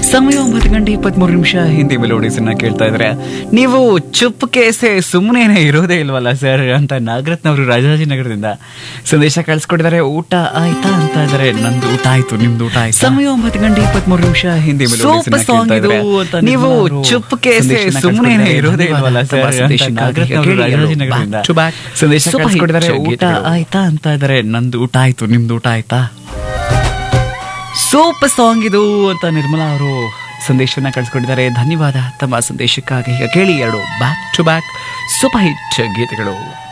ಸಮಯ ಒಂಬತ್ತು ಗಂಟೆ ಇಪ್ಪತ್ಮೂರು ನಿಮಿಷ ಹಿಂದಿ ಮೆಲೋಡಿಸನ್ನ ಕೇಳ್ತಾ ಇದ್ರೆ ನೀವು ಚುಪ್ ಕೇಸೆ ಸುಮ್ಮನೆ ಇರೋದೇ ಇಲ್ವಲ್ಲ ಸರ್ ಅಂತ ನಾಗರತ್ನವರು ರಾಜಾಜಿನಗರದಿಂದ ಸಂದೇಶ ಕಳ್ಸಿಕೊಟ್ಟಿದ್ದಾರೆ ಊಟ ಆಯ್ತಾ ಅಂತ ಇದಾರೆ ನಂದು ಊಟ ಆಯ್ತು ನಿಮ್ದು ಊಟ ಆಯ್ತು ಸಮಯ ಒಂಬತ್ತು ಗಂಟೆ ಇಪ್ಪತ್ಮೂರು ನಿಮಿಷ ಹಿಂದಿ Super song ಇದು ಅಂತ ನೀವು ನಿರ್ಮಲಾ ಅವರು ಚುಪ್ ಕೇಸೆ ಸಂದೇಶನ ಸುಮ್ಮನೆ ಕಳ್ಸ್ಕೊಟ್ಟಿದ್ದಾರೆ. ಇರೋದೇ ಇಲ್ವಲ್ಲ ಸರ್ ತುಂಬಾ ಅಂತ ಸಂದೇಶಕ್ಕಾಗಿ ನಾಗರತ್ನವರು ಕೇಳಿ ಎರಡು ರಾಜಾಜಿನಗರದಿಂದ back to back ಸಂದೇಶ super hit ಕಳ್ಸಿಕೊಟ್ಟಿದ್ದಾರೆ ಊಟ ಗೀತೆಗಳು. ಆಯ್ತಾ ಅಂತ ಇದಾರೆ ನಂದು ಊಟ ಆಯ್ತು ನಿಮ್ದು ಊಟ ಆಯ್ತಾ ಸೂಪರ್ ಸಾಂಗ್ ಇದು ಅಂತ ನಿರ್ಮಲಾ ಅವರು ಸಂದೇಶವನ್ನ ಕಳಿಸ್ಕೊಟ್ಟಿದ್ದಾರೆ ಧನ್ಯವಾದ ತಮ್ಮ ಸಂದೇಶಕ್ಕಾಗಿ ಈಗ ಕೇಳಿ ಎರಡು back to back super hit ಗೀತೆಗಳು